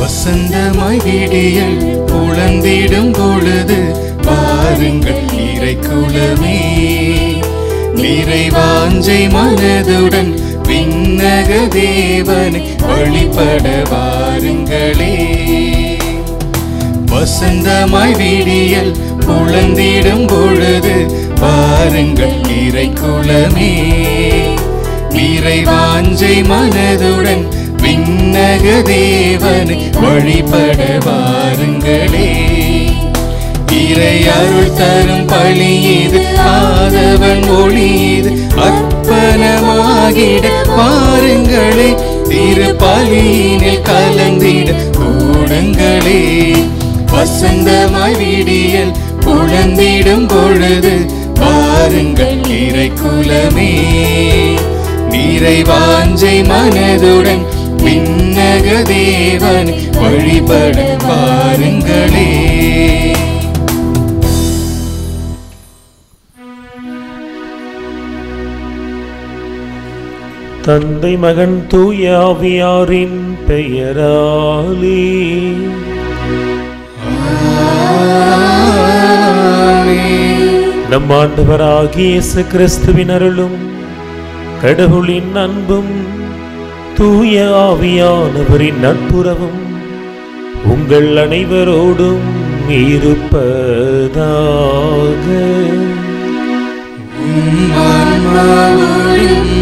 வசந்தமாய் விடியல் புலந்திடும் பொழுது பாருங்கள் இறைக்குலமே நிறைவாஞ்சை மனதுடன் விண்ணக தேவனை வழிபட வாருங்களே வசந்தமாய் விடியல் புலந்திடும் பொழுது பாருங்கள் இறைக்குலமே நிறைவாஞ்சை மனதுடன் விண்ணக தேவனை வழிபட வாருங்களே இறை அருள் தரும் பழி இது ஆதவன் ஒளி இது அர்ப்பணமாகிட பாருங்களே திரு பலியினில் கலந்திட கூடுங்களே வசந்தமாய் விடியல் புலந்திடும் பொழுது பாருங்கள் இறை குலமே நிறைவாஞ்சை மனதுடன் விண்ணக தேவன் வழிபட பாருங்களே தந்தை மகன் தூய ஆவியாரின் பெயராலே நம் ஆண்டவராகிய இயேசு கிறிஸ்துவின் அருளும் கடவுளின் அன்பும் தூய ஆவியானவரின் நட்புறவும் உங்கள் அனைவரோடும் இருப்பதாக ஆன்மாவோடும்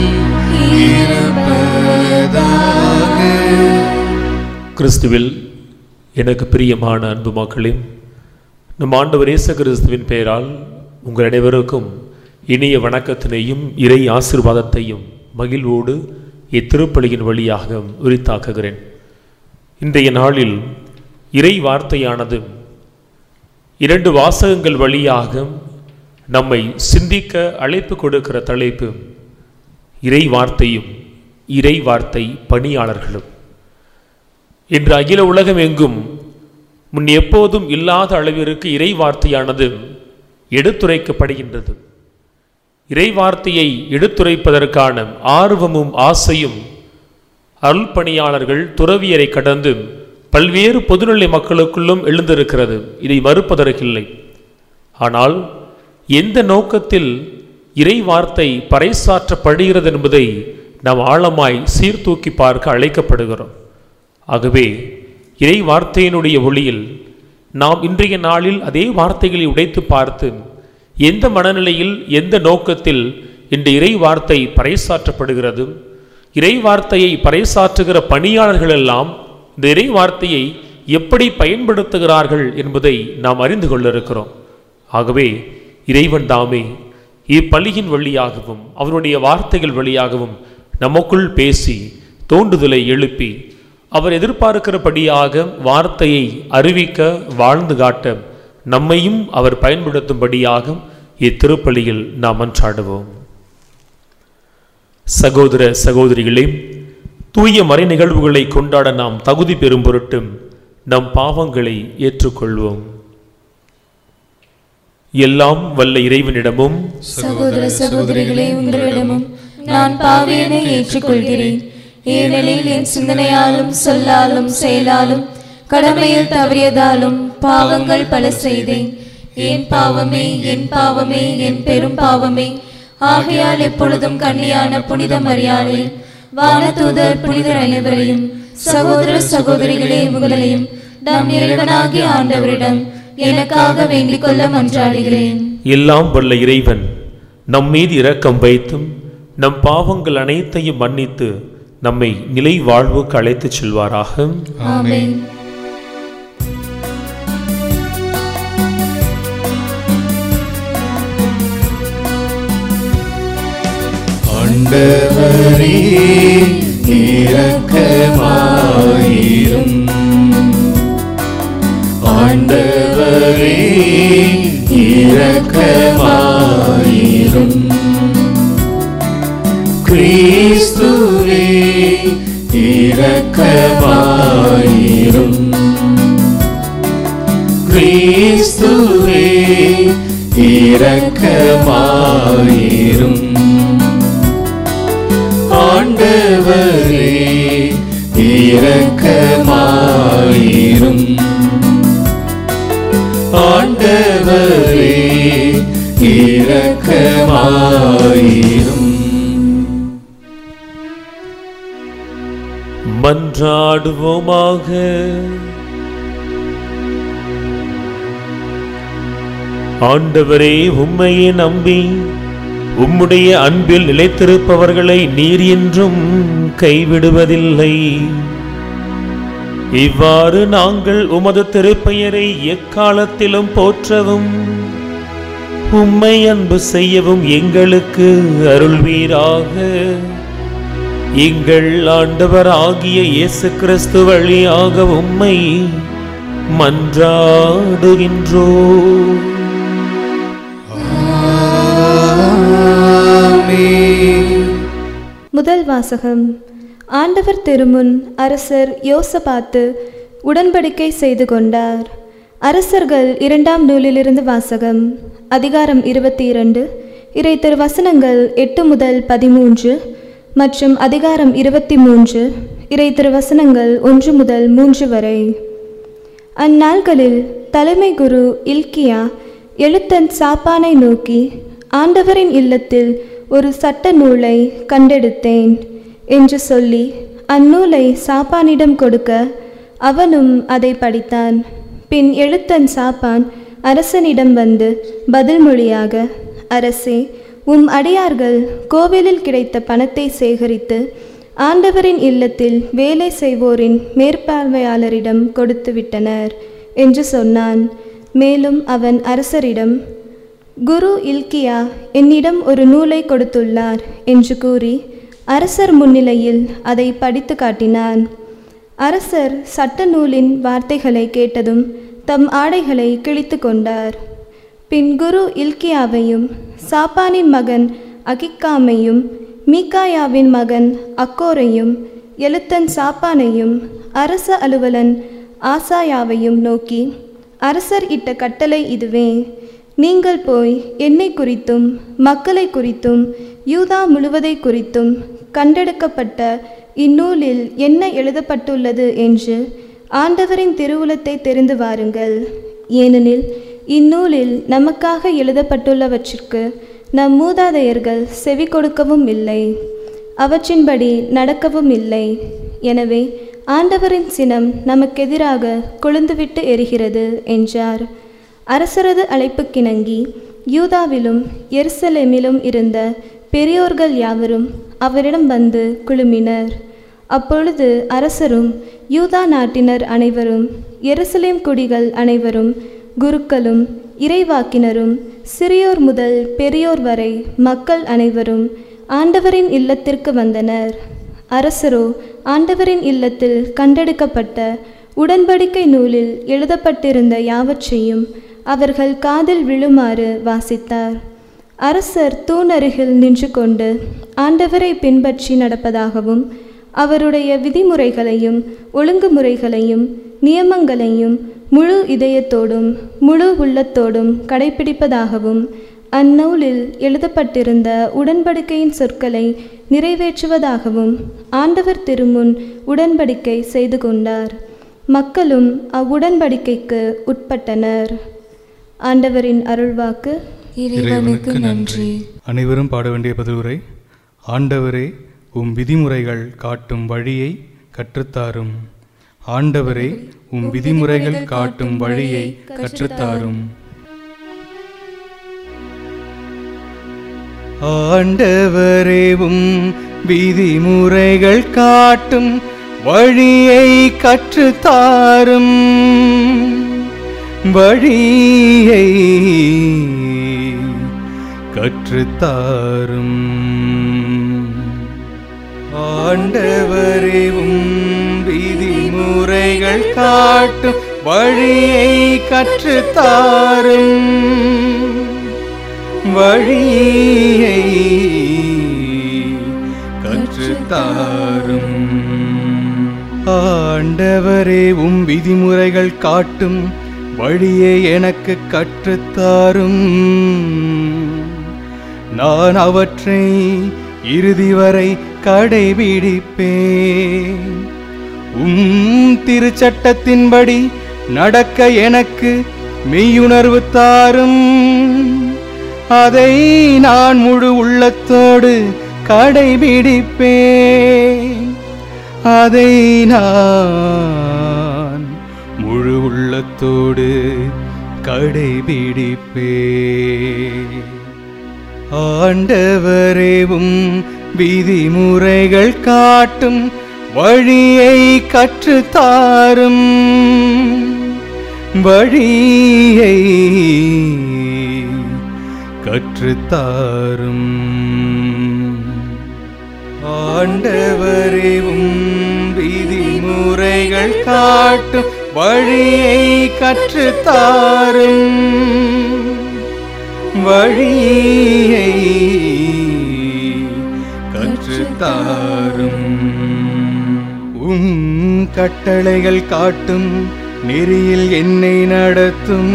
இருப்பதாக கிறிஸ்துவில் எனக்கு பிரியமான அன்பு மக்களே நம் ஆண்டவர் இயேசு கிறிஸ்துவின் பெயரால் உங்கள் அனைவருக்கும் இனிய வணக்கத்தினையும் இறை ஆசீர்வாதத்தையும் மகிழ்வோடு இத்திருப்பலியின் வழியாக உரித்தாக்குகிறேன் இன்றைய நாளில் இறை வார்த்தையானது இரண்டு வாசகங்கள் வழியாக நம்மை சிந்திக்க அழைப்பு கொடுக்கிற தலைப்பு இறை வார்த்தையும் இறை வார்த்தை பணியாளர்களும் இன்று அகில உலகம் எங்கும் முன் எப்போதும் இல்லாத அளவிற்கு இறை வார்த்தையானது எடுத்துரைக்கப்படுகின்றது இறை வார்த்தையை எடுத்துரைப்பதற்கான ஆர்வமும் ஆசையும் அருள் பணியாளர்கள் துறவியரை கடந்து பல்வேறு பொதுநிலை மக்களுக்குள்ளும் எழுந்திருக்கிறது இதை மறுப்பதற்கில்லை ஆனால் எந்த நோக்கத்தில் இறை வார்த்தை பறைசாற்றப்படுகிறது என்பதை நாம் ஆழமாய் சீர்தூக்கி பார்க்க அழைக்கப்படுகிறோம் ஆகவே இறை வார்த்தையினுடைய ஒளியில் நாம் இன்றைய நாளில் அதே வார்த்தைகளை உடைத்து பார்த்து எந்த மனநிலையில் எந்த நோக்கத்தில் இந்த இறை வார்த்தை பறைசாற்றப்படுகிறது இறை வார்த்தையை பறைசாற்றுகிற பணியாளர்கள் எல்லாம் இந்த இறை வார்த்தையை எப்படி பயன்படுத்துகிறார்கள் என்பதை நாம் அறிந்து கொள்ள இருக்கிறோம் ஆகவே இறைவன் தாமே இப்பலியின் வழியாகவும் அவருடைய வார்த்தைகள் வழியாகவும் நமக்குள் பேசி தோண்டுதலை எழுப்பி அவர் எதிர்பார்க்கிறபடியாக வார்த்தையை அறிவிக்க வாழ்ந்து காட்ட நம்மையும் அவர் பயன்படுத்தும்படியாக இத்திருப்பலியில் நாம் மன்றாடுவோம் சகோதர சகோதரிகளே தூய மறை நிகழ்வுகளை கொண்டாட நாம் தகுதி பெறும் பொருட்டு நம் பாவங்களை ஏற்றுக்கொள்வோம் எல்லாம் வல்ல இறைவனிடமும் சகோதர சகோதரிகளே உங்களிடமும் நான் பாவியனை ஏற்றுக்கொள்கிறேன் ஏனெனில் என் சிந்தனையாலும் சொல்லாலும் செயலாலும் கடமையில் தவறியதாலும் பாவங்கள் பல செய்தேன் என் பாவமே என் பாவமே என் பெரும் பாவமே ஆகையால் எப்பொழுதும் கன்னியான புனித மரியாதை வானதூதர் புனிதர் அனைவரையும் சகோதர சகோதரிகளே உங்களையும் நம் இறைவனாகிய ஆண்டவரிடம் எனக்காக வேண்டிக் கொள்ள மன்றாடுகிறேன் எல்லாம் வல்ல இறைவன் நம் மீது இரக்கம் வைத்தும் நம் பாவங்கள் அனைத்தையும் மன்னித்து நம்மை நிலை வாழ்வுக்கு அழைத்துச் செல்வாராக ஆமென் ஆண்டவரே இரக்கமாயிரும் ஆண்டவரே இரக்கமாயிரும் கிறிஸ்துவே இரக்கமாயிரும் கிறிஸ்துவே இரக்கமாயிரும் ஆண்டவரே இரக்கமாயிரும் இரக்கமாயிரும் மன்றாடுவோமாக ஆண்டவரே உம்மையே நம்பி உம்முடைய அன்பில் நிலைத்திருப்பவர்களை நீர் என்றும் கைவிடுவதில்லை இவ்வாறு நாங்கள் உமது திருப்பெயரை எக்காலத்திலும் போற்றவும் உம்மை அன்பு செய்யவும் எங்களுக்கு அருள்வீராக எங்கள் ஆண்டவர் ஆகிய இயேசு கிறிஸ்து வழியாக உம்மை மன்றாடுகின்றோ முதல் வாசகம் ஆண்டவர் திருமுன் அரசர் யோசபாத்து உடன்படிக்கை செய்து கொண்டார் அரசர்கள் இரண்டாம் நூலிலிருந்து வாசகம் அதிகாரம் இருபத்தி இரண்டு இறை திருவசனங்கள் எட்டு முதல் பதிமூன்று மற்றும் அதிகாரம் இருபத்தி மூன்று இறை திருவசனங்கள் ஒன்று முதல் மூன்று வரை அந்நாள்களில் தலைமை குரு இல்கியா எழுத்தன் சாப்பானை நோக்கி ஆண்டவரின் இல்லத்தில் ஒரு சட்ட நூலை கண்டெடுத்தேன் என்று சொல்லி அந்நூலை சாப்பானிடம் கொடுக்க அவனும் அதை படித்தான் பின் எழுத்தன் சாப்பான் அரசனிடம் வந்து பதில் மொழியாக அரசே உம் அடியார்கள் கோவிலில் கிடைத்த பணத்தை சேகரித்து ஆண்டவரின் இல்லத்தில் வேலை செய்வோரின் மேற்பார்வையாளரிடம் கொடுத்து விட்டனர் என்று சொன்னான் மேலும் அவன் அரசரிடம் குரு இல்கியா என்னிடம் ஒரு நூலை கொடுத்துள்ளார் என்று கூறி அரசர் முன்னிலையில் அதை படித்து காட்டினான் அரசர் சட்ட நூலின் வார்த்தைகளை கேட்டதும் தம் ஆடைகளை கிழித்து கொண்டார் பின் குரு இல்கியாவையும் சாப்பானின் மகன் அகிக்காமையும் மீகாயாவின் மகன் அக்கோரையும் எழுத்தன் சாப்பானையும் அரச அலுவலன் ஆசாயாவையும் நோக்கி அரசர் இட்ட கட்டளை இதுவே நீங்கள் போய் என்னை குறித்தும் மக்களை குறித்தும் யூதா முழுவதை குறித்தும் கண்டெடுக்கப்பட்ட இந்நூலில் என்ன எழுதப்பட்டுள்ளது என்று ஆண்டவரின் திருவுளத்தை தெரிந்து வாருங்கள் ஏனெனில் இந்நூலில் நமக்காக எழுதப்பட்டுள்ளவற்றிற்கு நம் மூதாதையர்கள் செவி கொடுக்கவும் இல்லை அவற்றின்படி நடக்கவும் இல்லை எனவே ஆண்டவரின் சினம் நமக்கெதிராக கொழுந்துவிட்டு எரிகிறது என்றார் அரசரது அழைப்புக்கிணங்கி யூதாவிலும் எருசலேமிலும் இருந்த பெரியோர்கள் யாவரும் அவரிடம் வந்து குழுமினர் அப்பொழுது அரசரும் யூதா நாட்டினர் அனைவரும் எருசலேம் குடிகள் அனைவரும் குருக்களும் இறைவாக்கினரும் சிறியோர் முதல் பெரியோர் வரை மக்கள் அனைவரும் ஆண்டவரின் இல்லத்திற்கு வந்தனர் அரசரோ ஆண்டவரின் இல்லத்தில் கண்டெடுக்கப்பட்ட உடன்படிக்கை நூலில் எழுதப்பட்டிருந்த யாவற்றையும் அவர்கள் காதில் விழுமாறு வாசித்தார் அரசர் தூண் அருகில் நின்று கொண்டு ஆண்டவரை பின்பற்றி நடப்பதாகவும் அவருடைய விதிமுறைகளையும் ஒழுங்குமுறைகளையும் நியமங்களையும் முழு இதயத்தோடும் முழு உள்ளத்தோடும் கடைபிடிப்பதாகவும் அந்நூலில் எழுதப்பட்டிருந்த உடன்படிக்கையின் சொற்களை நிறைவேற்றுவதாகவும் ஆண்டவர் திருமுன் உடன்படிக்கை செய்து கொண்டார் மக்களும் அவ்வுடன்படிக்கைக்கு உட்பட்டனர் ஆண்டவரின் அருள்வாக்கு இறைவனுக்கு நன்றி அனைவரும் பாட வேண்டிய பதிலுரை ஆண்டவரே உம் விதிமுறைகள் காட்டும் வழியை கற்றுத்தாரும் ஆண்டவரே உம் விதிமுறைகள் காட்டும் வழியை கற்றுத்தாரும் ஆண்டவரே உம் விதிமுறைகள் காட்டும் வழியை கற்றுத்தாரும் வழியை கற்றுத்தாரும் ஆண்டவரே உம் விதிமுறைகள் காட்டும் வழியை கற்றுத்தாரும் வழியை கற்றுத்தாரும் ஆண்டவரே உம் விதிமுறைகள் காட்டும் வழியை எனக்கு கற்றுத்தாரும் நான் அவற்றை இறுதி வரை கடைபிடிப்பேன் உம் திருச்சட்டத்தின்படி நடக்க எனக்கு மெய்யுணர்வு தாரும் அதை நான் முழு உள்ளத்தோடு கடைபிடிப்பேன் அதை நான் முழு உள்ளத்தோடு கடைபிடிப்பேன் ஆண்டவரேவும் விதிமுறைகள் காட்டும் வழியை கற்றுத்தாரும் வழியை கற்றுத்தாரும் ஆண்டவரேவும் விதிமுறைகள் காட்டும் வழியை கற்றுத்தாரும் வழியை கற்றுத்தாரும் உம் கட்டளைகள் காட்டும் நெறியில் என்னை நடத்தும்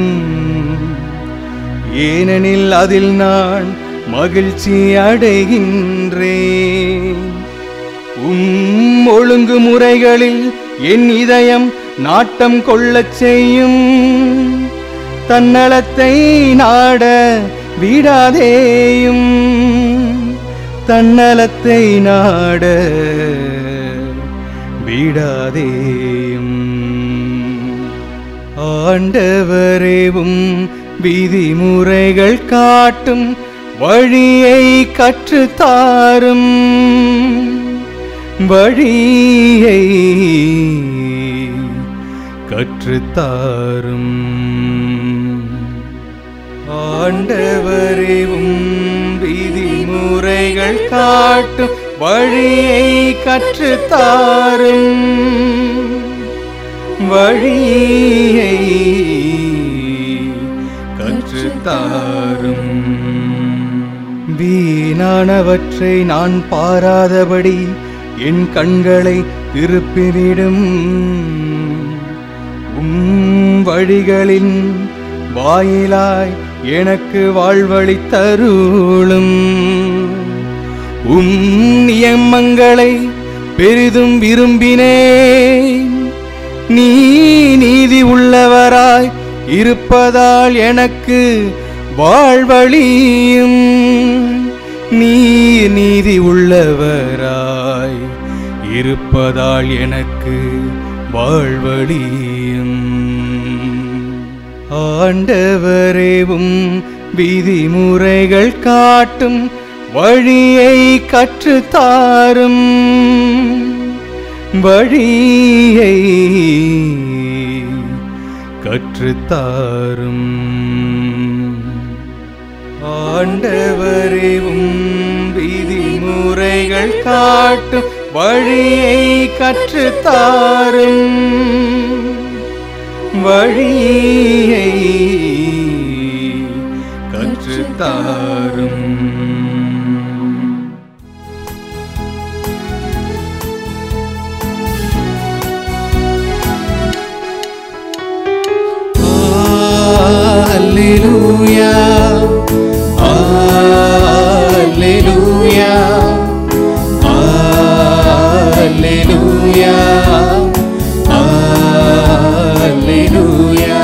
ஏனெனில் அதில் நான் மகிழ்ச்சி அடைகின்றேன் உம் ஒழுங்குமுறைகளில் என் இதயம் நாட்டம் கொள்ளச் செய்யும் தன்னலத்தை நாட விடாதேயும் தன்னலத்தை நாட விடாதேயும் ஆண்டவரேவும் விதிமுறைகள் காட்டும் வழியை கற்றுத்தாரும் வழியை கற்றுத்தாரும் ஆண்டவரேவும் விதிமுறைகள் காட்டும் வழியை கற்றுத்தாரும் வழியை கற்றுத்தாரும் வீணானவற்றை நான் பாராதபடி என் கண்களை திருப்பிவிடும் உம் வழிகளின் வாயிலாய் எனக்கு வாழ்வழி தருளும் உம் நியமங்களை பெரிதும் விரும்பினேன் நீ நீதி உள்ளவராய் இருப்பதால் எனக்கு வாழ்வழியும் நீ நீதி உள்ளவராய் இருப்பதால் எனக்கு வாழ்வழியும் ஆண்டவரேவும் விதிமுறைகள் காட்டும் வழியை கற்றுத்தாரும் வழியை கற்றுத்தாரும் ஆண்டவரேவும் விதிமுறைகள் காட்டும் வழியை கற்றுத்தாரும் வழியை கற்றுத்தாரும் Alleluia. Alleluia. Alleluia. Alleluia.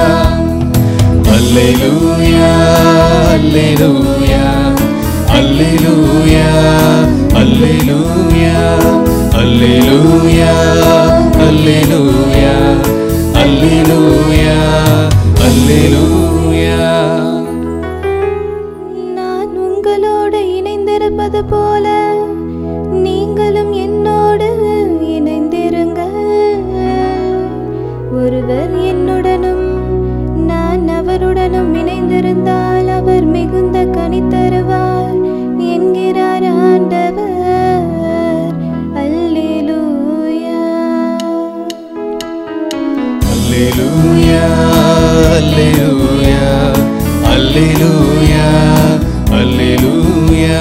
Alleluia. Alleluia. Alleluia. Alleluia. Alleluia. Alleluia. Alleluia. Alleluia. நான் உங்களோடு இணைந்திருப்பது போல நீங்களும் என்னோடு இணைந்திருங்கள் ஒருவர் என்னுடனும் நான் அவருடனும் இணைந்திருந்தால் அவர் மிகுந்த கனி தருவார் என்கிறார் ஆண்டவர் அல்லேலூயா Alleluia, Alleluia, Alleluia, Alleluia.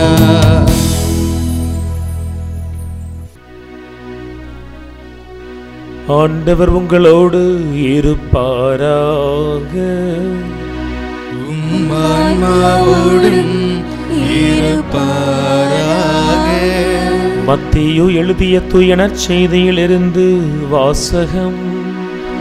ஆண்டவர் உங்களோடு இருப்பாராக உம் ஆன்மாவோடும் இருப்பாராக. மத்தேயு எழுதிய துயனச் செய்தியிலிருந்து வாசகம்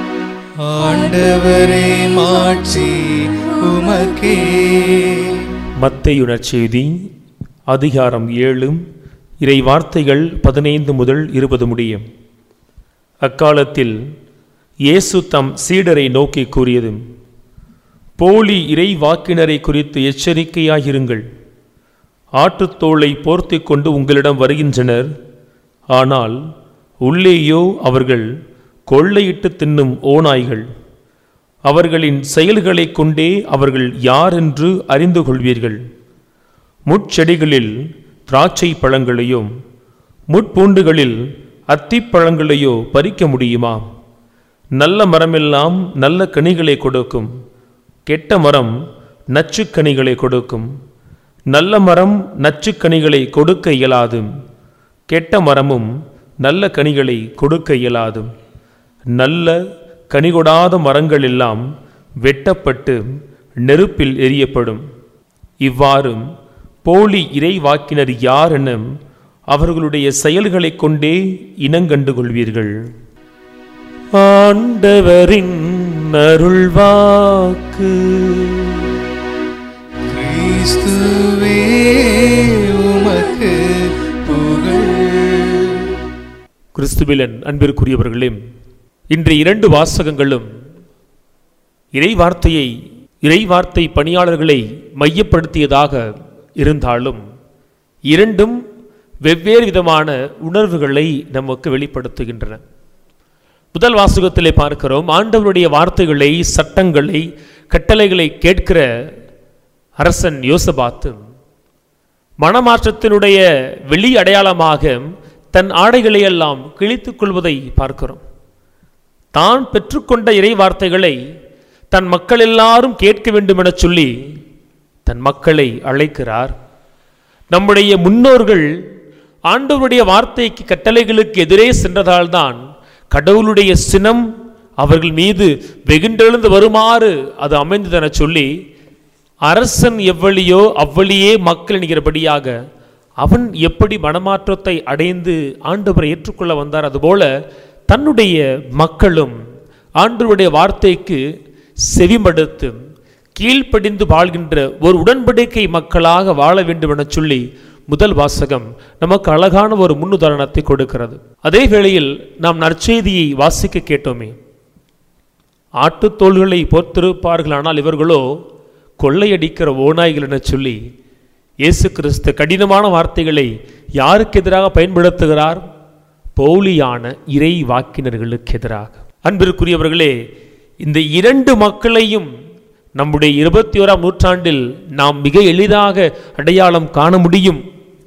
ஆண்டவரே மாட்சி உமக்கே மத்தேயு நற்செய்தி அதிகாரம் ஏழு இறை வார்த்தைகள் பதினைந்து முதல் இருபது முடியும் அக்காலத்தில் இயேசு தம் சீடரை நோக்கி கூறியது போலி இறை வாக்கினரை குறித்து எச்சரிக்கையாயிருங்கள் ஆட்டுத்தோலை போர்த்தி கொண்டு உங்களிடம் வருகின்றனர் ஆனால் உள்ளேயோ அவர்கள் கொள்ளையிட்டு தின்னும் ஓநாய்கள் அவர்களின் செயல்களைக் கொண்டே அவர்கள் யார் என்று அறிந்து கொள்வீர்கள் முட்செடிகளில் திராட்சை பழங்களையும் முட்பூண்டுகளில் அத்திப்பழங்களையோ பறிக்க முடியுமா நல்ல மரமெல்லாம் நல்ல கனிகளை கொடுக்கும் கெட்ட மரம் நச்சுக்கனிகளை கொடுக்கும் நல்ல மரம் நச்சுக்கனிகளை கொடுக்க இயலாது கெட்ட மரமும் நல்ல கனிகளை கொடுக்க இயலாது நல்ல கனிகொடாத மரங்கள் எல்லாம் வெட்டப்பட்டு நெருப்பில் எரியப்படும் இவ்வாறு போலி இறைவாக்கினர் யார் என அவர்களுடைய செயல்களைக் கொண்டே இனங்கண்டு கொள்வீர்கள் ஆண்டவரின் அருள்வாக்கு கிறிஸ்துவே உமக்கு புகழ் கிறிஸ்துவிலன் அன்பிற்குரியவர்களே இன்று இரண்டு வாசகங்களும் இறை வார்த்தையை இறை வார்த்தை பணியாளர்களை மையப்படுத்தியதாக இருந்தாலும் இரண்டும் வெவ்வேறு விதமான உணர்வுகளை நமக்கு வெளிப்படுத்துகின்றன முதல் வாசகத்திலே பார்க்கிறோம் ஆண்டவருடைய வார்த்தைகளை சட்டங்களை கட்டளைகளை கேட்கிற அரசன் யோசபாத்து மனமாற்றத்தினுடைய வெளி அடையாளமாக தன் ஆடைகளை எல்லாம் கிழித்துக் கொள்வதை பார்க்கிறோம் தான் பெற்றுக்கொண்ட இறை வார்த்தைகளை தன் மக்கள் எல்லாரும் கேட்க வேண்டும் என சொல்லி தன் மக்களை அழைக்கிறார் நம்முடைய முன்னோர்கள் ஆண்டவருடைய வார்த்தைக்கு கட்டளைகளுக்கு எதிரே சென்றதால்தான் கடவுளுடைய சினம் அவர்கள் மீது வெகுண்டெழுந்து வருமாறு அது அமைந்ததென சொல்லி அரசன் எவ்வளியோ அவ்வளியே மக்கள் என்கிறபடியாக அவன் எப்படி மனமாற்றத்தை அடைந்து ஆண்டவரை ஏற்றுக்கொள்ள வந்தார் அதுபோல தன்னுடைய மக்களும் ஆண்டவருடைய வார்த்தைக்கு செவிமடுத்து கீழ்ப்படிந்து வாழ்கின்ற ஒரு உடன்படிக்கை மக்களாக வாழ வேண்டும் என சொல்லி முதல் வாசகம் நமக்கு அழகான ஒரு முன்னுதாரணத்தை கொடுக்கிறது அதே வேளையில் நாம் நற்செய்தியை வாசிக்க கேட்டோமே ஆட்டுத்தோள்களை போர்த்திருப்பார்கள் ஆனால் இவர்களோ கொள்ளையடிக்கிற ஓநாய்கள் என சொல்லி இயேசு கிறிஸ்து கடினமான வார்த்தைகளை யாருக்கு எதிராக பயன்படுத்துகிறார் போலியான இறை வாக்கினர்களுக்கு எதிராக அன்பிற்குரியவர்களே இந்த இரண்டு மக்களையும் நம்முடைய இருபத்தி ஓராம் நூற்றாண்டில் நாம் மிக எளிதாக அடையாளம் காண முடியும்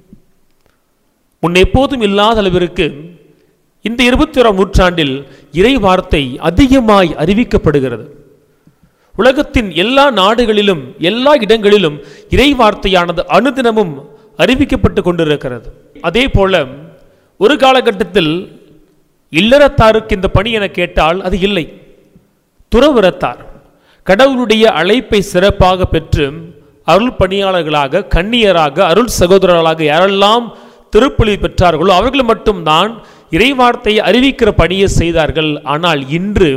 முன் எப்போதும் இல்லாத அளவிற்கு இந்த இருபத்தி ஓராம் நூற்றாண்டில் இறை வார்த்தை அதிகமாய் அறிவிக்கப்படுகிறது உலகத்தின் எல்லா நாடுகளிலும் எல்லா இடங்களிலும் இறை வார்த்தையானது அனுதினமும் அறிவிக்கப்பட்டு கொண்டிருக்கிறது அதே போல ஒரு காலகட்டத்தில் இல்லறத்தாருக்கு இந்த பணி என கேட்டால் அது இல்லை துறவிரத்தார் கடவுளுடைய அழைப்பை சிறப்பாக பெற்று அருள் பணியாளர்களாக கன்னியராக அருள் சகோதரர்களாக யாரெல்லாம் திருப்பலி பெற்றார்களோ அவர்கள் மட்டும்தான் இறைவார்த்தையை அறிவிக்கிற பணியை செய்தார்கள் ஆனால் இன்று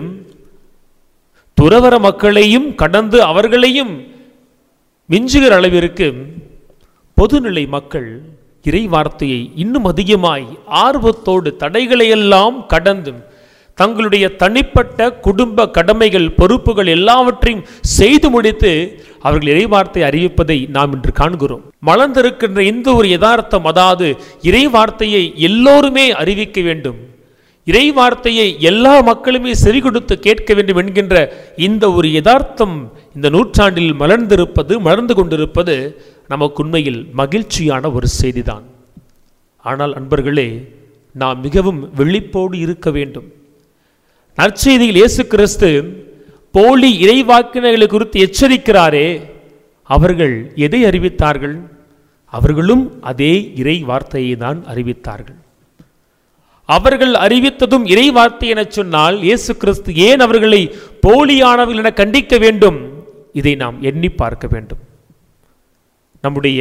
துறவர மக்களையும் கடந்து அவர்களையும் மிஞ்சுகிற அளவிற்கு பொதுநிலை மக்கள் இறை வார்த்தையை இன்னும் அதிகமாய் ஆர்வத்தோடு தடைகளையெல்லாம் கடந்து தங்களுடைய தனிப்பட்ட குடும்ப கடமைகள் பொறுப்புகள் எல்லாவற்றையும் செய்து முடித்து அவர்கள் இறைவார்த்தை அறிவிப்பதை நாம் இன்று காண்கிறோம் மலர்ந்திருக்கின்ற இந்த ஒரு யதார்த்தம் அதாவது இறை வார்த்தையை எல்லோருமே அறிவிக்க வேண்டும் இறை வார்த்தையை எல்லா மக்களுமே செவி கொடுத்து கேட்க வேண்டும் என்கின்ற இந்த ஒரு யதார்த்தம் இந்த நூற்றாண்டில் மலர்ந்திருப்பது மலர்ந்து கொண்டிருப்பது நமக்கு உண்மையில் மகிழ்ச்சியான ஒரு செய்திதான் ஆனால் அன்பர்களே நாம் மிகவும் விழிப்போடு இருக்க வேண்டும் நற்செய்தியில் இயேசு கிறிஸ்து போலி இறைவாக்கினர்களை குறித்து எச்சரிக்கிறாரே அவர்கள் எதை அறிவித்தார்கள் அவர்களும் அதே இறை வார்த்தையை தான் அறிவித்தார்கள் அவர்கள் அறிவித்ததும் இறை வார்த்தை என சொன்னால் இயேசு கிறிஸ்து ஏன் அவர்களை போலியானவர்கள் என கண்டிக்க வேண்டும் இதை நாம் எண்ணி பார்க்க வேண்டும் நம்முடைய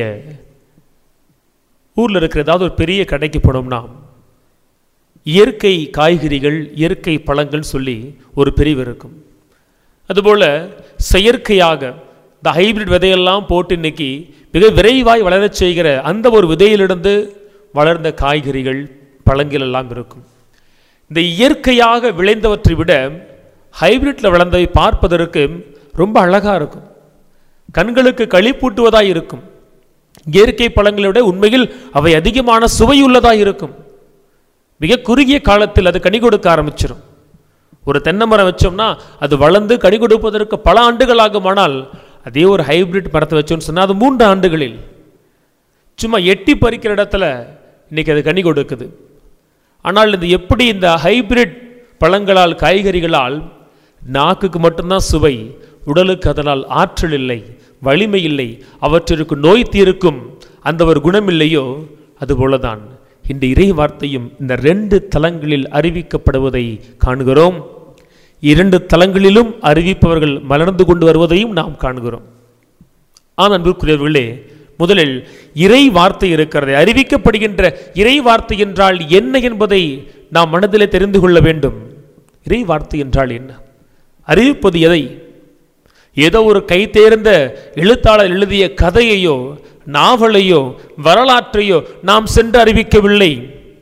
ஊரில் இருக்கிற ஏதாவது ஒரு பெரிய கடைக்கு போனோம்னா இயற்கை காய்கறிகள் இயற்கை பழங்கள் சொல்லி ஒரு பிரிவு இருக்கும் அதுபோல செயற்கையாக இந்த ஹைபிரிட் விதையெல்லாம் போட்டு இன்னைக்கு மிக விரைவாய் வளரச் செய்கிற அந்த ஒரு விதையிலிருந்து வளர்ந்த காய்கறிகள் பழங்கள் எல்லாம் இருக்கும் இந்த இயற்கையாக விளைந்தவற்றை விட ஹைபிரிட்டில் விளைந்தவை பார்ப்பதற்கு ரொம்ப அழகாக இருக்கும் கண்களுக்கு களிப்பூட்டுவதாய் இருக்கும் இயற்கை பழங்களை விட உண்மையில் அவை அதிகமான சுவையுள்ளதாக இருக்கும் மிக குறுகிய காலத்தில் அது கனி கொடுக்க ஆரம்பிச்சிடும் ஒரு தென்னை மரம் வச்சோம்னா அது வளர்ந்து கனி கொடுப்பதற்கு பல ஆண்டுகள் ஆகுமானால் அதே ஒரு ஹைபிரிட் மரத்தை வச்சோம்னு சொன்னால் அது மூன்று ஆண்டுகளில் சும்மா எட்டி பறிக்கிற இடத்துல இன்னைக்கு அது கனி கொடுக்குது ஆனால் இது எப்படி இந்த ஹைபிரிட் பழங்களால் காய்கறிகளால் நாக்குக்கு மட்டும்தான் சுவை உடலுக்கு அதனால் ஆற்றல் இல்லை வலிமை இல்லை அவற்றிற்கு நோய் தீர்க்கும் அந்த ஒரு குணம் இல்லையோ அதுபோலதான் இந்த இறை வார்த்தையும் இந்த ரெண்டு தலங்களில் அறிவிக்கப்படுவதை காணுகிறோம் இரண்டு தலங்களிலும் அறிவிப்பவர்கள் மலர்ந்து கொண்டு வருவதையும் நாம் காணுகிறோம் ஆம் அன்பிற்குரியவர்களே முதலில் இறை வார்த்தை இருக்கிறது அறிவிக்கப்படுகின்ற இறை வார்த்தை என்றால் என்ன என்பதை நாம் மனதிலே தெரிந்து கொள்ள வேண்டும் இறை வார்த்தை என்றால் என்ன அறிவிப்பது எதை ஏதோ ஒரு கை தேர்ந்த எழுத்தாளர் எழுதிய கதையையோ நாவலையோ வரலாற்றையோ நாம் சென்று அறிவிக்கவில்லை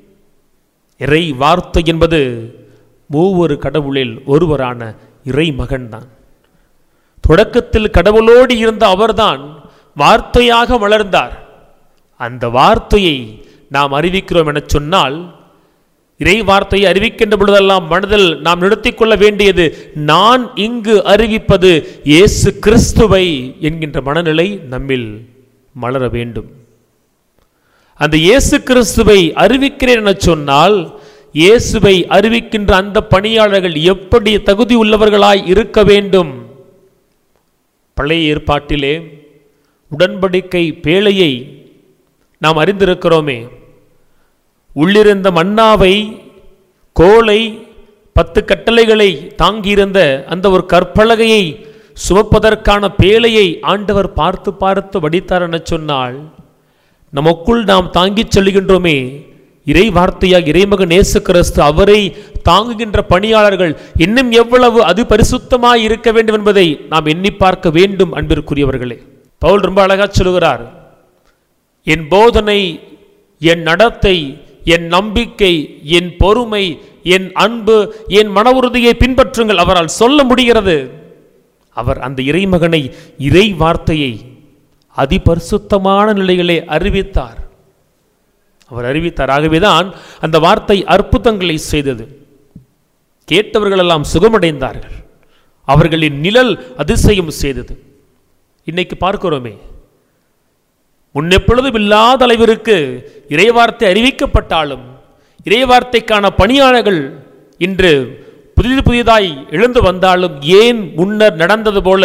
இறை வார்த்தை என்பது மூவொரு கடவுளில் ஒருவரான இறை மகன்தான் தொடக்கத்தில் கடவுளோடு இருந்த அவர்தான் வார்த்தையாக வளர்ந்தார் அந்த வார்த்தையை நாம் அறிவிக்கிறோம் என சொன்னால் இறை வார்த்தையை அறிவிக்கின்ற பொழுதெல்லாம் மனதில் நாம் நிறுத்திக் கொள்ள வேண்டியது நான் இங்கு அறிவிப்பது இயேசு கிறிஸ்துவை என்கின்ற மனநிலை நம்மில் மலர வேண்டும் அந்த இயேசு கிறிஸ்துவை அறிவிக்கிறேன் என சொன்னால் இயேசுவை அறிவிக்கின்ற அந்த பணியாளர்கள் எப்படி தகுதி உள்ளவர்களாய் இருக்க வேண்டும் பழைய ஏற்பாட்டிலே உடன்படிக்கை பேழையை நாம் அறிந்திருக்கிறோமே உள்ளிருந்த மன்னாவை கோலை பத்து கட்டளைகளை தாங்கியிருந்த அந்த ஒரு கற்பலகையை சுமப்பதற்கான பேழையை ஆண்டவர் பார்த்து பார்த்து வடித்தார் என சொன்னால் நமக்குள் நாம் தாங்கிச் செல்கின்றோமே இறை வார்த்தையாக இறைமகன் இயேசு கிறிஸ்து அவரை தாங்குகின்ற பணியாளர்கள் இன்னும் எவ்வளவு அது பரிசுத்தமாய் இருக்க வேண்டும் என்பதை நாம் எண்ணி பார்க்க வேண்டும் அன்பிற்குரியவர்களே பவுல் ரொம்ப அழகா சொல்லுகிறார் என் போதனை என் நடத்தை என் நம்பிக்கை என் பொறுமை என் அன்பு என் மன உறுதியை பின்பற்றுங்கள் அவரால் சொல்ல முடிகிறது அவர் அந்த இறைமகனை இறை வார்த்தையை அதிபரிசுத்தமான நிலையிலே அறிவித்தார் அவர் அறிவித்தார் ஆகவேதான் அந்த வார்த்தை அற்புதங்களை செய்தது கேட்டவர்களெல்லாம் சுகமடைந்தார்கள் அவர்களின் நிழல் அதிசயம் செய்தது இன்னைக்கு பார்க்கிறோமே முன்னெப்பொழுதும் இல்லாத அளவிற்கு இறைவார்த்தை அறிவிக்கப்பட்டாலும் இறைவார்த்தைக்கான பணியாளர்கள் இன்று புதிது புதிதாய் எழுந்து வந்தாலும் ஏன் முன்னர் நடந்தது போல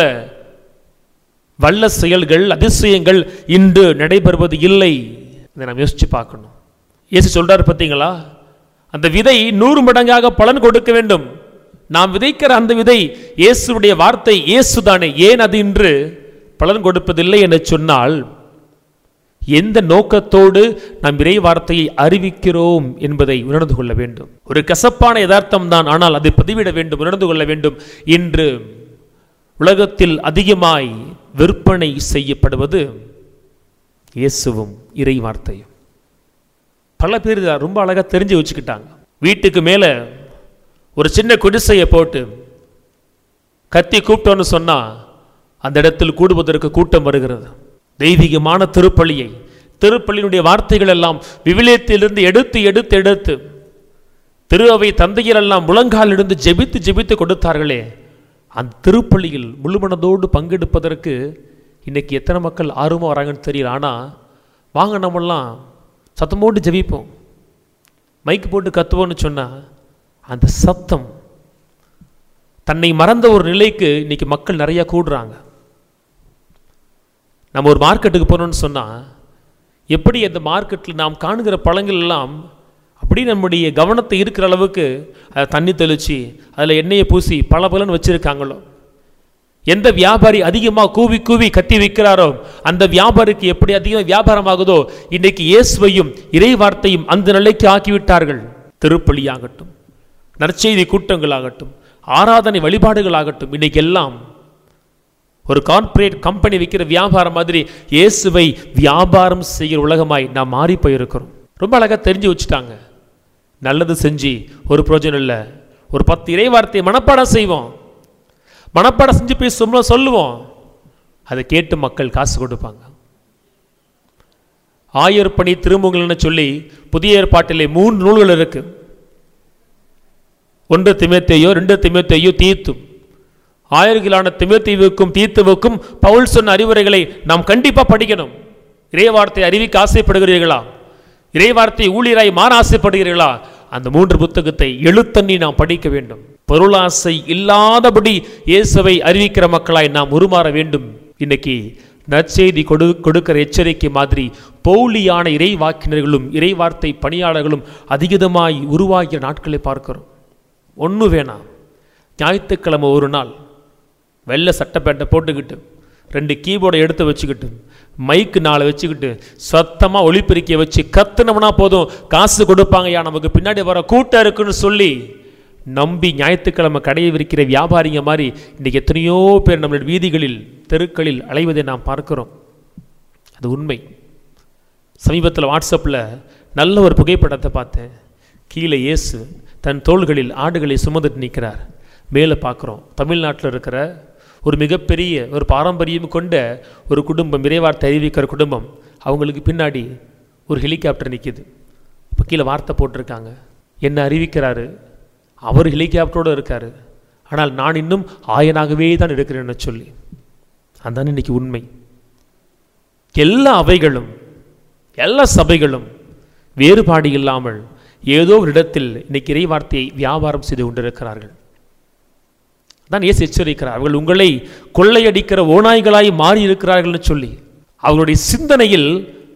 வல்ல செயல்கள் அதிசயங்கள் இன்று நடைபெறுவது இல்லை இதை நாம் யோசிச்சு பார்க்கணும் இயேசு சொல்றாரு பார்த்தீங்களா அந்த விதை நூறு மடங்காக பலன் கொடுக்க வேண்டும் நாம் விதைக்கிற அந்த விதை இயேசுடைய வார்த்தை இயேசுதானே ஏன் அது இன்று பலன் கொடுப்பதில்லை என சொன்னால் எந்த நோக்கத்தோடு நாம் இறை வார்த்தையை அறிவிக்கிறோம் என்பதை உணர்ந்து கொள்ள வேண்டும் ஒரு கசப்பான யதார்த்தம் தான் ஆனால் அதை பதிவிட வேண்டும் உணர்ந்து கொள்ள வேண்டும் இன்று உலகத்தில் அதிகமாய் விற்பனை செய்யப்படுவது இயேசுவும் இறை வார்த்தையும் பல பேர் இதை ரொம்ப அழகாக தெரிஞ்சு வச்சுக்கிட்டாங்க வீட்டுக்கு மேலே ஒரு சின்ன குடிசையை போட்டு கத்தி கூப்பிட்டோன்னு சொன்னால் அந்த இடத்தில் கூடுவதற்கு கூட்டம் வருகிறது தெய்வீகமான திருப்பலியை திருப்பலியினுடைய வார்த்தைகள் எல்லாம் விவிலியத்திலிருந்து எடுத்து எடுத்து எடுத்து திரு அவை தந்தையர் எல்லாம் முழங்கால் இருந்து ஜெபித்து ஜெபித்து கொடுத்தார்களே அந்த திருப்பலியில் முழுமனதோடு பங்கெடுப்பதற்கு இன்னைக்கு எத்தனை மக்கள் ஆர்வமாக வராங்கன்னு தெரியல ஆனால் வாங்க நம்மெல்லாம் சத்தமோடு ஜெபிப்போம் மைக்கு போட்டு கத்துவோன்னு சொன்னால் அந்த சத்தம் தன்னை மறந்த ஒரு நிலைக்கு இன்னைக்கு மக்கள் நிறைய கூடுறாங்க நம்ம ஒரு மார்க்கெட்டுக்கு போனோம்னு சொன்னால் எப்படி அந்த மார்க்கெட்டில் நாம் காணுகிற பழங்கள் எல்லாம் அப்படி நம்முடைய கவனத்தை இருக்கிற அளவுக்கு அதை தண்ணி தெளித்து அதில் எண்ணெயை பூசி பல பலன் வச்சுருக்காங்களோ எந்த வியாபாரி அதிகமாக கூவி கூவி கத்தி விற்கிறாரோ அந்த வியாபாரிக்கு எப்படி அதிகம் வியாபாரம் ஆகுதோ இன்னைக்கு இயேசுவையும் இறை வார்த்தையும் அந்த நிலைக்கு ஆக்கிவிட்டார்கள் திருப்பலியாகட்டும் நற்செய்தி கூட்டங்களாகட்டும் ஆராதனை வழிபாடுகளாகட்டும் இன்னைக்கு எல்லாம் ஒரு கார்ப்பரேட் கம்பெனி விற்கிற வியாபாரம் மாதிரி இயேசுவை வியாபாரம் செய்கிற உலகமாய் நாம் மாறி போயிருக்கிறோம் ரொம்ப அழகாக தெரிஞ்சு வச்சுட்டாங்க நல்லது செஞ்சு ஒரு பிரயோஜனம் இல்லை ஒரு பத்து இறை வார்த்தையை மனப்பாடம் செய்வோம் மனப்பாடம் செஞ்சு போய் சும்மா சொல்லுவோம் அதை கேட்டு மக்கள் காசு கொடுப்பாங்க ஆயர்பணி திருமுகள்னு சொல்லி புதிய ஏற்பாட்டிலே மூன்று நூல்கள் இருக்கு ஒன்று திமேத்தேயோ ரெண்டு திமேத்தேயோ தீத்தும் ஆயர்களான திமேத்தீவுக்கும் தீத்துவுக்கும் பவுல் சொன்ன அறிவுரைகளை நாம் கண்டிப்பாக படிக்கணும் இறைவார்த்தை அறிவிக்க ஆசைப்படுகிறீர்களா இறைவார்த்தை ஊழியராய் மாற ஆசைப்படுகிறீர்களா அந்த மூன்று புத்தகத்தை எழுத்தண்ணி நாம் படிக்க வேண்டும் பொருளாசை இல்லாதபடி இயேசுவை அறிவிக்கிற மக்களாய் நாம் உருமாற வேண்டும் இன்னைக்கு நற்செய்தி கொடு கொடுக்கிற எச்சரிக்கை மாதிரி பௌலியான இறைவாக்கினர்களும் இறைவார்த்தை பணியாளர்களும் அதிகமாய் உருவாகிய நாட்களை பார்க்கிறோம் ஒன்று வேணாம் ஞாயிற்றுக்கிழமை ஒரு நாள் வெள்ளை சட்டை பேண்ட்டை போட்டுக்கிட்டு ரெண்டு கீபோர்டை எடுத்து வச்சுக்கிட்டு மைக்கு நாளை வச்சுக்கிட்டு சத்தமாக ஒளிப்பெருக்கிய வச்சு கத்துனோம்னா போதும் காசு கொடுப்பாங்கய்யா நமக்கு பின்னாடி வர கூட்டம் இருக்குன்னு சொல்லி நம்பி ஞாயிற்றுக்கிழமை கடையை விற்கிற வியாபாரிங்க மாதிரி இன்றைக்கி எத்தனையோ பேர் நம்மளுடைய வீதிகளில் தெருக்களில் அலைவதை நாம் பார்க்கிறோம் அது உண்மை சமீபத்தில் வாட்ஸ்அப்பில் நல்ல ஒரு புகைப்படத்தை பார்த்தேன் கீழே இயேசு தன் தோள்களில் ஆடுகளை சுமந்துட்டு நிற்கிறார் மேலே பார்க்குறோம் தமிழ்நாட்டில் இருக்கிற ஒரு மிகப்பெரிய ஒரு பாரம்பரியம் கொண்ட ஒரு குடும்பம் இறைவார்த்தை அறிவிக்கிற குடும்பம் அவங்களுக்கு பின்னாடி ஒரு ஹெலிகாப்டர் நிற்கிது இப்போ கீழே வார்த்தை போட்டிருக்காங்க என்ன அறிவிக்கிறாரு அவர் ஹெலிகாப்டரோடு இருக்கார் ஆனால் நான் இன்னும் ஆயனாகவே தான் இருக்கிறேன்னு சொல்லி அதான் இன்னைக்கு உண்மை எல்லா அவைகளும் எல்லா சபைகளும் வேறுபாடு இல்லாமல் ஏதோ ஒரு இடத்தில் இன்னைக்கு இறைவார்த்தையை வியாபாரம் செய்து கொண்டிருக்கிறார்கள் தான் இயேசு எச்சரிக்கிறார் அவர்கள் உங்களை கொள்ளையடிக்கிற ஓநாய்களாய் மாறி இருக்கிறார்கள்னு சொல்லி அவர்களுடைய சிந்தனையில்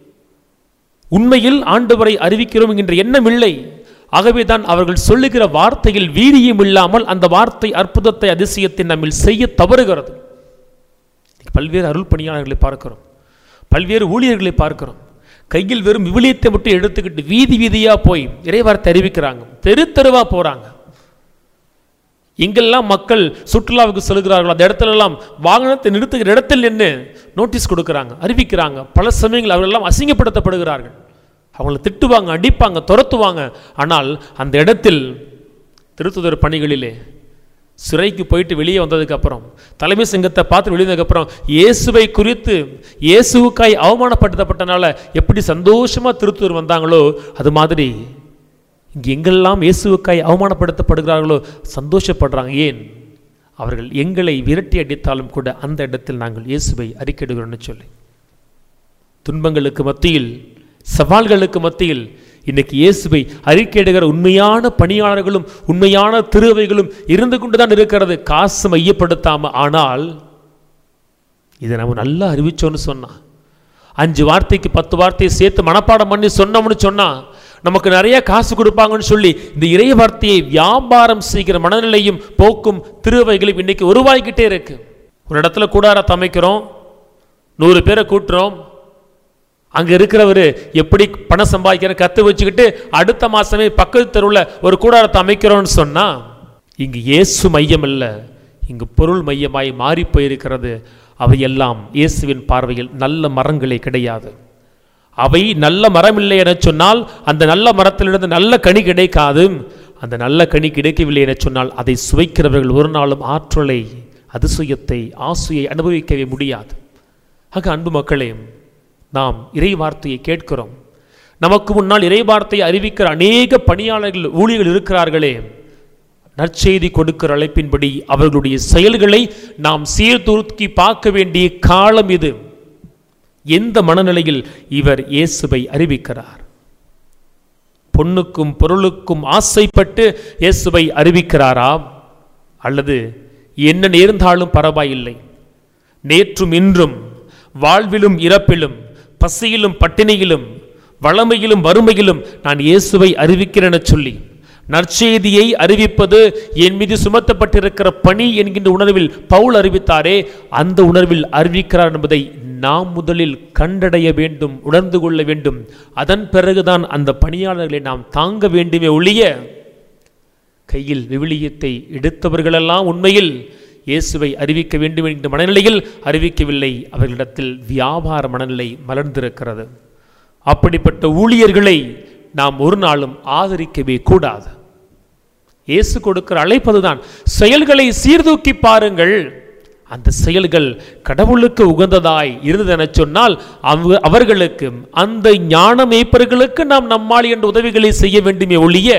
உண்மையில் ஆண்டவரை அறிவிக்கிறோம் என்கின்ற எண்ணம் இல்லை ஆகவே தான் அவர்கள் சொல்லுகிற வார்த்தையில் வீரியம் இல்லாமல் அந்த வார்த்தை அற்புதத்தை அதிசயத்தை நம்மில் செய்ய தவறுகிறது பல்வேறு அருள் பணியாளர்களை பார்க்கிறோம் பல்வேறு ஊழியர்களை பார்க்கிறோம் கையில் வெறும் விவிலியத்தை மட்டும் எடுத்துக்கிட்டு வீதி வீதியாக போய் இறைவார்த்தை அறிவிக்கிறாங்க தெரு தெருவாக போகிறாங்க எங்கெல்லாம் மக்கள் சுற்றுலாவுக்கு செல்கிறார்களோ அந்த இடத்துல எல்லாம் வாகனத்தை நிறுத்துகிற இடத்தில் நின்று நோட்டீஸ் கொடுக்குறாங்க அறிவிக்கிறாங்க பல சமயங்கள் அவர்களெல்லாம் அசிங்கப்படுத்தப்படுகிறார்கள் அவங்கள திட்டுவாங்க அடிப்பாங்க துரத்துவாங்க ஆனால் அந்த இடத்தில் திருத்துதர் பணிகளிலே சிறைக்கு போயிட்டு வெளியே வந்ததுக்கப்புறம் தலைமை சங்கத்தை பார்த்து வெளியே வந்ததுக்கப்புறம் இயேசுவை குறித்து இயேசுவுக்காய் அவமானப்படுத்தப்பட்டனால எப்படி சந்தோஷமாக திருத்தூர் வந்தாங்களோ அது மாதிரி இங்கே எங்கெல்லாம் இயேசுவுக்காய் அவமானப்படுத்தப்படுகிறார்களோ சந்தோஷப்படுறாங்க ஏன் அவர்கள் எங்களை விரட்டி அடித்தாலும் கூட அந்த இடத்தில் நாங்கள் இயேசுவை அறிக்கையிடுகிறோம்னு சொல்லி துன்பங்களுக்கு மத்தியில் சவால்களுக்கு மத்தியில் இன்னைக்கு இயேசுவை அறிக்கையிடுகிற உண்மையான பணியாளர்களும் உண்மையான திருவைகளும் இருந்து கொண்டு தான் இருக்கிறது காசு மையப்படுத்தாம ஆனால் இதை நம்ம நல்லா அறிவிச்சோன்னு சொன்னா அஞ்சு வார்த்தைக்கு பத்து வார்த்தையை சேர்த்து மனப்பாடம் பண்ணி சொன்னோம்னு சொன்னா நமக்கு நிறைய காசு கொடுப்பாங்கன்னு சொல்லி இந்த இறை வார்த்தையை வியாபாரம் செய்கிற மனநிலையும் போக்கும் திருவைகளும் இன்னைக்கு உருவாகிக்கிட்டே இருக்கு ஒரு இடத்துல கூடாரத்தை அமைக்கிறோம் நூறு பேரை கூட்டுறோம் அங்கே இருக்கிறவர் எப்படி பணம் சம்பாதிக்கிற கற்று வச்சுக்கிட்டு அடுத்த மாதமே பக்கத்து தெருவில் ஒரு கூடாரத்தை அமைக்கிறோன்னு சொன்னால் இங்கு இயேசு மையம் இல்லை இங்கு பொருள் மையமாய் மாறி போயிருக்கிறது அவையெல்லாம் இயேசுவின் பார்வையில் நல்ல மரங்களே கிடையாது அவை நல்ல மரம் இல்லை என சொன்னால் அந்த நல்ல மரத்திலிருந்து நல்ல கனி கிடைக்காது அந்த நல்ல கனி கிடைக்கவில்லை என சொன்னால் அதை சுவைக்கிறவர்கள் ஒரு நாளும் ஆற்றலை அதிசயத்தை ஆசையை அனுபவிக்கவே முடியாது ஆக அன்பு மக்களே நாம் இறை வார்த்தையை கேட்கிறோம் நமக்கு முன்னால் இறை வார்த்தையை அறிவிக்கிற அநேக பணியாளர்கள் ஊழியர்கள் இருக்கிறார்களே நற்செய்தி கொடுக்கிற அழைப்பின்படி அவர்களுடைய செயல்களை நாம் சீர்தூக்கி பார்க்க வேண்டிய காலம் இது எந்த மனநிலையில் இவர் இயேசுவை அறிவிக்கிறார் பொண்ணுக்கும் பொருளுக்கும் ஆசைப்பட்டு இயேசுவை அறிவிக்கிறாரா அல்லது என்ன நேர்ந்தாலும் பரவாயில்லை நேற்றும் இன்றும் வாழ்விலும் இறப்பிலும் பசியிலும் பட்டினியிலும் வளமையிலும் வறுமையிலும் நான் இயேசுவை அறிவிக்கிறேன் என சொல்லி நற்செய்தியை அறிவிப்பது என் மீது சுமத்தப்பட்டிருக்கிற பணி என்கின்ற உணர்வில் பவுல் அறிவித்தாரே அந்த உணர்வில் அறிவிக்கிறார் என்பதை நாம் முதலில் கண்டடைய வேண்டும் உணர்ந்து கொள்ள வேண்டும் அதன் பிறகுதான் அந்த பணியாளர்களை நாம் தாங்க வேண்டுமே ஒழிய கையில் விவிலியத்தை எடுத்தவர்களெல்லாம் உண்மையில் இயேசுவை அறிவிக்க வேண்டும் என்ற மனநிலையில் அறிவிக்கவில்லை அவர்களிடத்தில் வியாபார மனநிலை மலர்ந்திருக்கிறது அப்படிப்பட்ட ஊழியர்களை நாம் ஒரு நாளும் ஆதரிக்கவே கூடாது இயேசு கொடுக்கிற அழைப்பதுதான் செயல்களை சீர்தூக்கி பாருங்கள் அந்த செயல்கள் கடவுளுக்கு உகந்ததாய் இருந்ததென சொன்னால் அவ- அவர்களுக்கு அந்த ஞான மேய்ப்பர்களுக்கு நாம் நம்மால் என்ற உதவிகளை செய்ய வேண்டுமே ஒழிய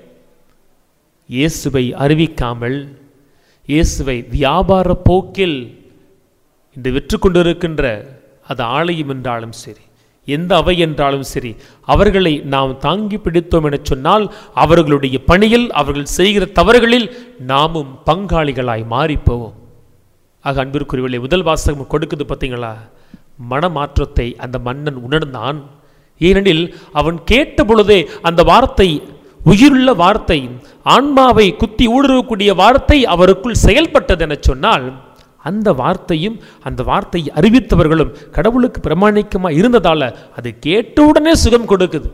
இயேசுவை அறிவிக்காமல் இயேசுவை வியாபார போக்கில் இன்று விற்று கொண்டிருக்கின்ற அது ஆலயம் என்றாலும் சரி எந்த அவை என்றாலும் சரி அவர்களை நாம் தாங்கி பிடித்தோம் என சொன்னால் அவர்களுடைய பணியில் அவர்கள் செய்கிற தவறுகளில் நாமும் பங்காளிகளாய் மாறிப்போவோம் ஆக அன்பிற்குரியவர்களே முதல் வாசகம் கொடுக்குது பார்த்தீங்களா மனமாற்றத்தை அந்த மன்னன் உணர்ந்தான் ஏனெனில் அவன் கேட்ட பொழுதே அந்த வார்த்தை உயிருள்ள வார்த்தை ஆன்மாவை குத்தி ஊடுருவக்கூடிய வார்த்தை அவருக்குள் செயல்பட்டது என சொன்னால் அந்த வார்த்தையும் அந்த வார்த்தையை அறிவித்தவர்களும் கடவுளுக்கு பிரமாணிக்கமாக இருந்ததால அது கேட்டவுடனே சுகம் கொடுக்குது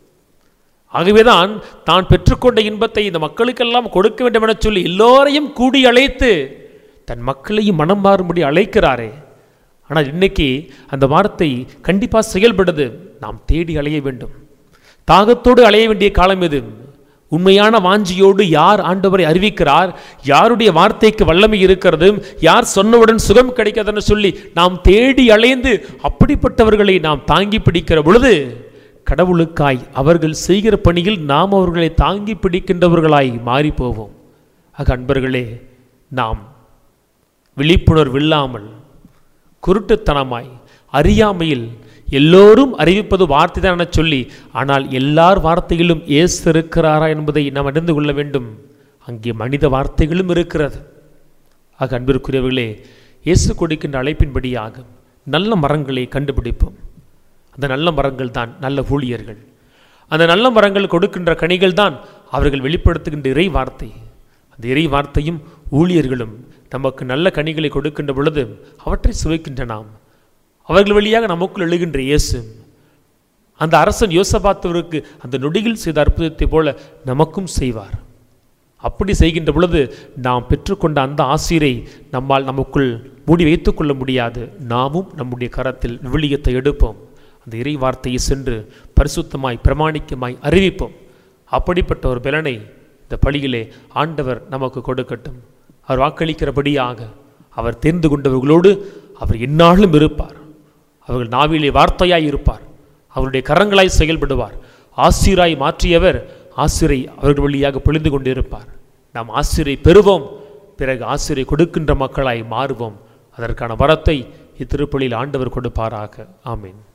ஆகவேதான் தான் பெற்றுக்கொண்ட இன்பத்தை இந்த மக்களுக்கெல்லாம் கொடுக்க வேண்டும் என சொல்லி எல்லோரையும் கூடி அழைத்து தன் மக்களையும் மனம் மாறும்படி அழைக்கிறாரே ஆனால் இன்னைக்கு அந்த வார்த்தை கண்டிப்பாக செயல்படுது நாம் தேடி அலைய வேண்டும் தாகத்தோடு அலைய வேண்டிய காலம் இது உண்மையான வாஞ்சியோடு யார் ஆண்டவரை அறிவிக்கிறார் யாருடைய வார்த்தைக்கு வல்லமை இருக்கிறது யார் சொன்னவுடன் சுகம் கிடைக்கிறதுன்னு சொல்லி நாம் தேடி அலைந்து அப்படிப்பட்டவர்களை நாம் தாங்கி பிடிக்கிற பொழுது கடவுளுக்காய் அவர்கள் செய்கிற பணியில் நாம் அவர்களை தாங்கி பிடிக்கின்றவர்களாய் மாறி போவோம் ஆக அன்பர்களே நாம் விழிப்புணர்வு இல்லாமல் குருட்டுத்தனமாய் அறியாமையில் எல்லோரும் அறிவிப்பது வார்த்தை தான் என சொல்லி ஆனால் எல்லார் வார்த்தையிலும் இயேசு இருக்கிறாரா என்பதை நாம் அறிந்து கொள்ள வேண்டும் அங்கே மனித வார்த்தைகளும் இருக்கிறது ஆக அன்பிற்குரியவர்களே இயேசு கொடுக்கின்ற அழைப்பின்படியாக நல்ல மரங்களை கண்டுபிடிப்போம் அந்த நல்ல மரங்கள் தான் நல்ல ஊழியர்கள் அந்த நல்ல மரங்கள் கொடுக்கின்ற கனிகள் தான் அவர்கள் வெளிப்படுத்துகின்ற இறை வார்த்தை அந்த இறை வார்த்தையும் ஊழியர்களும் நமக்கு நல்ல கனிகளை கொடுக்கின்ற பொழுது அவற்றை சுவைக்கின்ற நாம் அவர்கள் வழியாக நமக்குள் எழுகின்ற இயேசு அந்த அரசன் யோசபாத்தவருக்கு அந்த நொடியில் செய்த அற்புதத்தை போல நமக்கும் செய்வார் அப்படி செய்கின்ற பொழுது நாம் பெற்றுக்கொண்ட அந்த ஆசிரை நம்மால் நமக்குள் மூடி வைத்துக் கொள்ள முடியாது நாமும் நம்முடைய கரத்தில் விவிலியத்தை எடுப்போம் அந்த இறை வார்த்தையை சென்று பரிசுத்தமாய் பிரமாணிக்கமாய் அறிவிப்போம் அப்படிப்பட்ட ஒரு பலனை இந்த பழியிலே ஆண்டவர் நமக்கு கொடுக்கட்டும் அவர் வாக்களிக்கிறபடியாக அவர் தெரிந்து கொண்டவர்களோடு அவர் எந்நாளும் இருப்பார் அவர்கள் நாவிலே வார்த்தையாய் இருப்பார் அவருடைய கரங்களாய் செயல்படுவார் ஆசிராய் மாற்றியவர் ஆசிரை அவர்கள் வழியாக பொழிந்து கொண்டிருப்பார் நாம் ஆசிரை பெறுவோம் பிறகு ஆசிரை கொடுக்கின்ற மக்களாய் மாறுவோம் அதற்கான வரத்தை இத்திருப்பலியில் ஆண்டவர் கொடுப்பாராக ஆமீன்